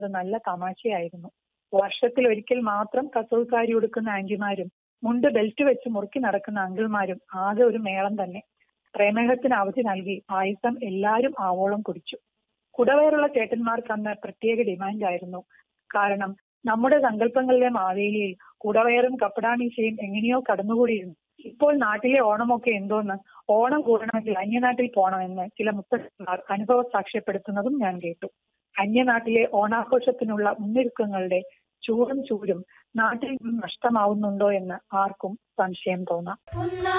അത് നല്ല തമാശയായിരുന്നു വർഷത്തിൽ ഒരിക്കൽ മാത്രം കസവുകാരി ഉടുക്കുന്ന ആന്റിമാരും മുണ്ട് ബെൽറ്റ് വെച്ച് മുറുക്കി നടക്കുന്ന അങ്കിൾമാരും ആകെ ഒരു മേളം തന്നെ പ്രേമേഹത്തിന് അവധി നൽകി പായസം എല്ലാവരും ആവോളം കുടിച്ചു കുടവയറുള്ള ചേട്ടന്മാർക്ക് അന്ന് പ്രത്യേക ഡിമാൻഡായിരുന്നു കാരണം നമ്മുടെ സങ്കല്പങ്ങളിലെ മാവേലിയിൽ കുടവയറും കപ്പടാമീശയും എങ്ങനെയോ കടന്നുകൂടിയിരുന്നു ഇപ്പോൾ നാട്ടിലെ ഓണമൊക്കെ എന്തോന്ന് ഓണം കൂടണമെങ്കിൽ അന്യനാട്ടിൽ പോകണമെന്ന് ചില മുത്തശ്ശിമാർ അനുഭവ സാക്ഷ്യപ്പെടുത്തുന്നതും ഞാൻ കേട്ടു അന്യനാട്ടിലെ ഓണാഘോഷത്തിനുള്ള മുന്നൊരുക്കങ്ങളുടെ ചൂടും ചൂരും നാട്ടിൽ നിന്നും നഷ്ടമാവുന്നുണ്ടോ എന്ന് ആർക്കും സംശയം തോന്നാം